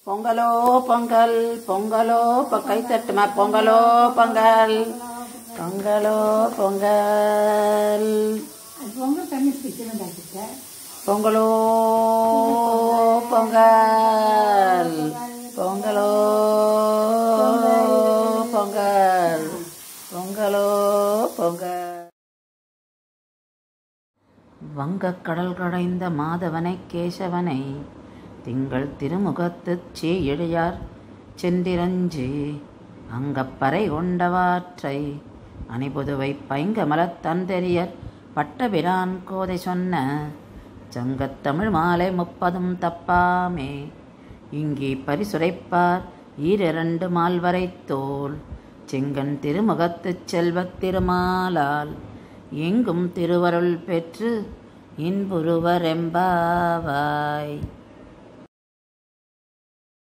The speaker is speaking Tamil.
பொங்கலோ பொங்கல் பொங்கலோ பொ- கை தட்டுமா பொங்கலோ பொங்கல் பொங்கலோ பொங்கல் அது பொங்கல் தண்ணி ஸ்பெஷல் ഉണ്ടാക്കിയിട്ട് பொங்கலோ பொங்கல் பொங்கலோ பொங்கல் பொங்கலோ பொங்கல் வங்கக் கடல் கடைந்த மாதவனை கேசவனை திங்கள் திருமுகத்துச் சீயழியார் சென்றிரஞ்சி அங்கப்பறை கொண்டவாற்றை அணிபுதுவை பைங்கமலத் தந்தெறியர் பட்டபிரான் கோதை சொன்ன சங்கத்தமிழ் மாலை முப்பதும் தப்பாமே இங்கே பரிசுரைப்பார் ஈரிரண்டு மால்வரை தோல் செங்கன் திருமுகத்துச் செல்வத் திருமாலால் எங்கும் திருவருள் பெற்று இன்புருவரெம்பாவாய்